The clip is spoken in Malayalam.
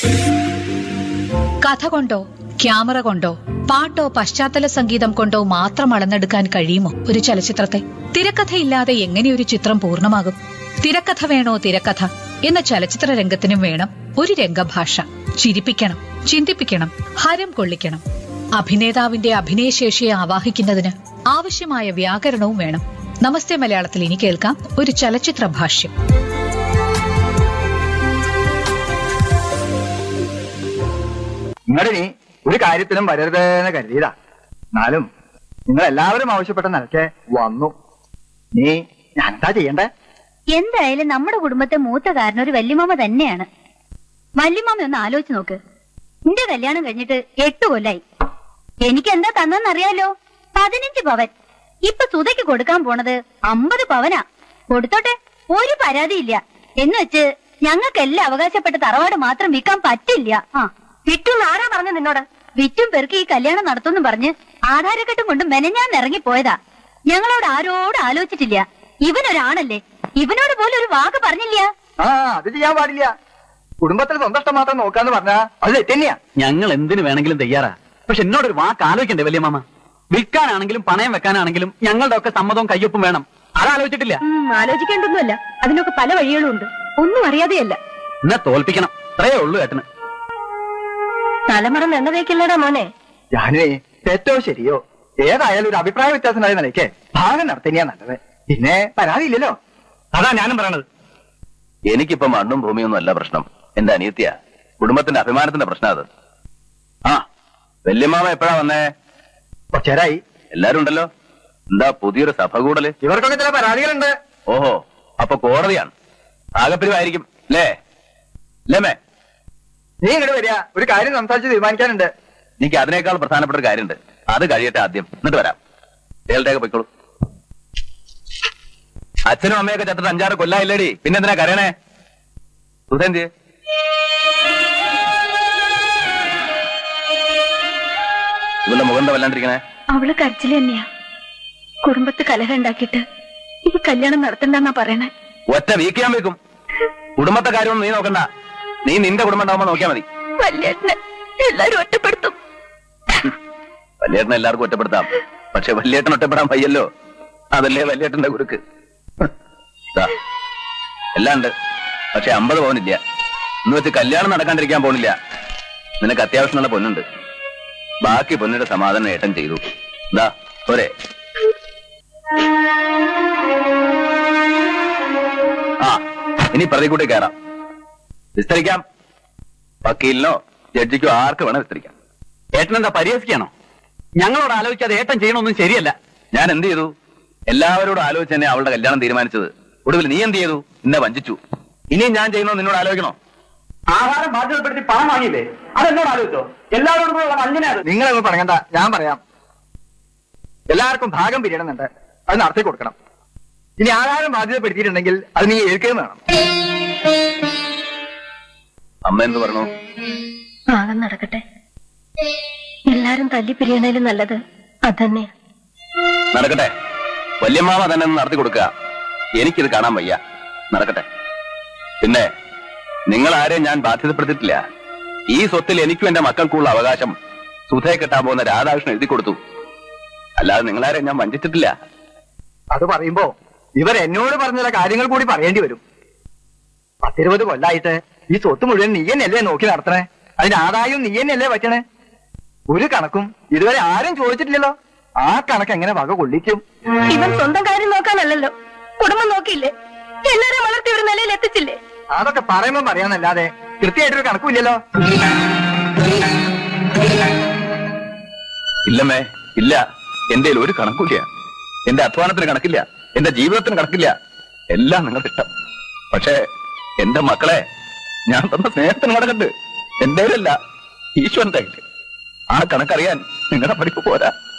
കഥ കൊണ്ടോ ക്യാമറ കൊണ്ടോ പാട്ടോ പശ്ചാത്തല സംഗീതം കൊണ്ടോ മാത്രം അളന്നെടുക്കാൻ കഴിയുമോ ഒരു ചലച്ചിത്രത്തെ തിരക്കഥയില്ലാതെ എങ്ങനെ ഒരു ചിത്രം പൂർണ്ണമാകും തിരക്കഥ വേണോ തിരക്കഥ എന്ന ചലച്ചിത്ര രംഗത്തിനും വേണം ഒരു രംഗഭാഷ ചിരിപ്പിക്കണം ചിന്തിപ്പിക്കണം ഹരം കൊള്ളിക്കണം അഭിനേതാവിന്റെ അഭിനയശേഷിയെ ആവാഹിക്കുന്നതിന് ആവശ്യമായ വ്യാകരണവും വേണം നമസ്തേ മലയാളത്തിൽ ഇനി കേൾക്കാം ഒരു ചലച്ചിത്ര ഭാഷ്യം നിങ്ങളിനി ഒരു കാര്യത്തിലും വരരുതെന്ന് കരുതിയതാ എന്നാലും നിങ്ങൾ എല്ലാവരും ആവശ്യപ്പെട്ട നിലയ്ക്ക് വന്നു നീ ഞാൻ എന്താ ചെയ്യണ്ടേ എന്തായാലും നമ്മുടെ കുടുംബത്തെ മൂത്ത കാരണം ഒരു വല്യമാമ തന്നെയാണ് വല്യമാമ ഒന്ന് ആലോചിച്ച് നോക്ക് നിന്റെ കല്യാണം കഴിഞ്ഞിട്ട് എട്ട് കൊല്ലായി എനിക്ക് എന്താ തന്നെന്നറിയാലോ പതിനഞ്ച് പവൻ ഇപ്പൊ സുതയ്ക്ക് കൊടുക്കാൻ പോണത് അമ്പത് പവനാ കൊടുത്തോട്ടെ ഒരു പരാതിയില്ല എന്ന് വെച്ച് ഞങ്ങൾക്കെല്ലാം അവകാശപ്പെട്ട തറവാട് മാത്രം വിൽക്കാൻ പറ്റില്ല ആ വിറ്റും ആരാ പറഞ്ഞു നിന്നോട് വിറ്റും പെറുക്കി ഈ കല്യാണം നടത്തുമെന്ന് പറഞ്ഞ് ആധാരക്കെട്ടും കൊണ്ട് മെനഞ്ഞാൻ ഇറങ്ങിപ്പോയതാ ഞങ്ങളോട് ആരോട് ആലോചിച്ചിട്ടില്ല ഇവനൊരാണല്ലേ ഇവനോട് പോലും ഒരു വാക്ക് പറഞ്ഞില്ല ആ അത് ചെയ്യാൻ പാടില്ല കുടുംബത്തിൽ സ്വന്തം ഇഷ്ടം മാത്രം നോക്കാന്ന് പറഞ്ഞാ അത് തെറ്റന്നെയാ ഞങ്ങൾ എന്തിനു വേണമെങ്കിലും തയ്യാറാ പക്ഷെ എന്നോടൊരു വാക്ക് ആലോചിക്കണ്ടേ വലിയ മാമ വിൽക്കാനാണെങ്കിലും പണയം വെക്കാനാണെങ്കിലും ഞങ്ങളുടെ ഒക്കെ സമ്മതവും കയ്യൊപ്പും വേണം അതാലോചിച്ചിട്ടില്ല ആലോചിക്കേണ്ടൊന്നുമല്ല അതിനൊക്കെ പല വഴികളും ഉണ്ട് ഒന്നും അറിയാതെയല്ല എന്നെ തോൽപ്പിക്കണം അത്രയേ ഉള്ളൂ ഏട്ടന് തലമുറ എണ്ണ തേക്കില്ലടാ മോനെ ഞാനേ തെറ്റോ ശരിയോ ഏതായാലും ഒരു അഭിപ്രായ വ്യത്യാസം ഉണ്ടായ നിലയ്ക്ക് ഭാഗം നടത്തന്നെയാ നല്ലത് പിന്നെ പരാതിയില്ലല്ലോ അതാ ഞാനും പറയണത് എനിക്കിപ്പോ മണ്ണും ഭൂമിയൊന്നും അല്ല പ്രശ്നം എന്റെ അനിയത്തിയ കുടുംബത്തിന്റെ അഭിമാനത്തിന്റെ പ്രശ്നം അത് ആ വല്യമ്മാമ എപ്പോഴാ വന്നേ കുറച്ചേരായി എല്ലാരും ഉണ്ടല്ലോ എന്താ പുതിയൊരു സഭ കൂടല് ഇവർക്കൊക്കെ ചില പരാതികളുണ്ട് ഓഹോ അപ്പൊ കോടതിയാണ് ആകപ്പിരിവായിരിക്കും അല്ലേ അല്ലേ നീ ഇങ്ങോട്ട് വരിക ഒരു കാര്യം സംസാരിച്ച് തീരുമാനിക്കാനുണ്ട് എനിക്ക് അതിനേക്കാൾ പ്രധാനപ്പെട്ട ഒരു കാര്യമുണ്ട് അത് കഴിയട്ടെ ആദ്യം എന്നിട്ട് വരാം ഏളുടെയൊക്കെ പൊയ്ക്കോളൂ അച്ഛനും അമ്മയൊക്കെ ചത്തിട്ട് അഞ്ചാറ് കൊല്ലായില്ലേടി പിന്നെന്തിനാ കരയണേ സുധേന്തി ഇവന്റെ മുഖം എന്താ വല്ലാണ്ടിരിക്കണേ അവള് കരച്ചില് തന്നെയാ കുടുംബത്ത് കലഹം ഉണ്ടാക്കിയിട്ട് ഈ കല്യാണം നടത്തണ്ടെന്നാ പറയണേ ഒറ്റ വീക്ക് ചെയ്യാൻ വെക്കും കുടുംബത്തെ കാര്യമൊന്നും നീ നോക്കണ്ട നീ നിന്റെ കുടുംബം ഉണ്ടാവുമ്പോ നോക്കിയാ മതി വല്യേട്ടനെ എല്ലാരും ഒറ്റപ്പെടുത്തും വല്യേട്ടനെ എല്ലാവർക്കും ഒറ്റപ്പെടുത്താം പക്ഷെ വല്യേട്ടൻ ഒറ്റപ്പെടാൻ വയ്യല്ലോ അതല്ലേ വല്യേട്ടന്റെ കുരുക്ക് ദാ, എല്ലാം ഉണ്ട് പക്ഷെ അമ്പത് പവനില്ല എന്ന് വെച്ച് കല്യാണം നടക്കാണ്ടിരിക്കാൻ പോണില്ല നിനക്ക് അത്യാവശ്യമുള്ള പൊന്നുണ്ട് ബാക്കി പൊന്നിന്റെ സമാധാനം ഏട്ടൻ ചെയ്തു ദാ പോരെ ആ ഇനി പ്രതി കൂട്ടി കയറാം വിസ്തരിക്കാം വക്കീലിനോ ജഡ്ജിക്കോ ആർക്ക് വേണം വിസ്തരിക്കാം ഏട്ടൻ എന്താ പരിഹസിക്കാണോ ഞങ്ങളോട് ആലോചിക്കാതെ ഏട്ടൻ ചെയ്യണമൊന്നും ശരിയല്ല ഞാൻ എന്ത് ചെയ്തു എല്ലാവരോടും ആലോചിച്ച് തന്നെ അവളുടെ കല്യാണം തീരുമാനിച്ചത് ഒടുവിൽ നീ എന്ത് ചെയ്തു എന്നെ വഞ്ചിച്ചു ഇനിയും ഞാൻ ചെയ്യണോ നിന്നോട് ആലോചിക്കണോ ആഹാരം ബാധ്യതപ്പെടുത്തി പണം വാങ്ങിയില്ലേ അതെന്നോട് ആലോചിച്ചോ എല്ലാവരോടും കൂടെ ഉള്ള വഞ്ചന അത് നിങ്ങളൊന്നും പറയണ്ട ഞാൻ പറയാം എല്ലാവർക്കും ഭാഗം പിരിയണമെന്നുണ്ട് അത് നടത്തി കൊടുക്കണം ഇനി ആധാരം ബാധ്യതപ്പെടുത്തിയിട്ടുണ്ടെങ്കിൽ അത് നീ ഏൽക്കുകയും വേണം അമ്മ എന്ത് പറഞ്ഞു ഭാഗം നടക്കട്ടെ എല്ലാരും തല്ലി പിരിയണേലും നല്ലത് അതന്നെയാ നടക്കട്ടെ വല്യമ്മാവ തന്നെ ഒന്ന് നടത്തി കൊടുക്കുക എനിക്കിത് കാണാൻ വയ്യ നടക്കട്ടെ പിന്നെ നിങ്ങൾ ആരെയും ഞാൻ ബാധ്യതപ്പെടുത്തിയിട്ടില്ല ഈ സ്വത്തിൽ എനിക്കും എന്റെ മക്കൾക്കുള്ള അവകാശം സുധയെ കെട്ടാൻ പോകുന്ന രാധാകൃഷ്ണൻ എഴുതി കൊടുത്തു അല്ലാതെ നിങ്ങളാരെയും ഞാൻ വഞ്ചിച്ചിട്ടില്ല അത് പറയുമ്പോ ഇവർ എന്നോട് പറഞ്ഞ ചില കാര്യങ്ങൾ കൂടി പറയേണ്ടി വരും പത്തിരുപത് കൊല്ലായിട്ട് ഈ സ്വത്ത് മുഴുവൻ നീ തന്നെയല്ലേ നോക്കി നടത്തണേ അതിന്റെ ആദായവും നീ തന്നെയല്ലേ പറ്റണേ ഒരു കണക്കും ഇതുവരെ ആരും ചോദിച്ചിട്ടില്ലല്ലോ ആ കണക്ക് എങ്ങനെ വക കൊള്ളിക്കും ഇവൻ സ്വന്തം കാര്യം നോക്കാനല്ലല്ലോ കുടുംബം നോക്കിയില്ലേ എല്ലാരും വളർത്തി ഒരു നിലയിൽ എത്തിച്ചില്ലേ അതൊക്കെ പറയുമ്പോ പറയാന്നല്ലാതെ കൃത്യമായിട്ടൊരു കണക്കുമില്ലല്ലോ ഇല്ലമ്മേ ഇല്ല എന്റെ ഒരു കണക്കില്ല എന്റെ അധ്വാനത്തിന് കണക്കില്ല എന്റെ ജീവിതത്തിന് കണക്കില്ല എല്ലാം നിങ്ങൾക്ക് ഇഷ്ടം പക്ഷേ എന്റെ മക്കളെ ഞാൻ തന്ന സ്നേഹത്തിന് കണക്കുണ്ട് എന്റെ അല്ല ഈശ്വരന്റെ കയ്യില്. ആ കണക്കറിയാൻ നിങ്ങളുടെ പഠിപ്പ് പോരാ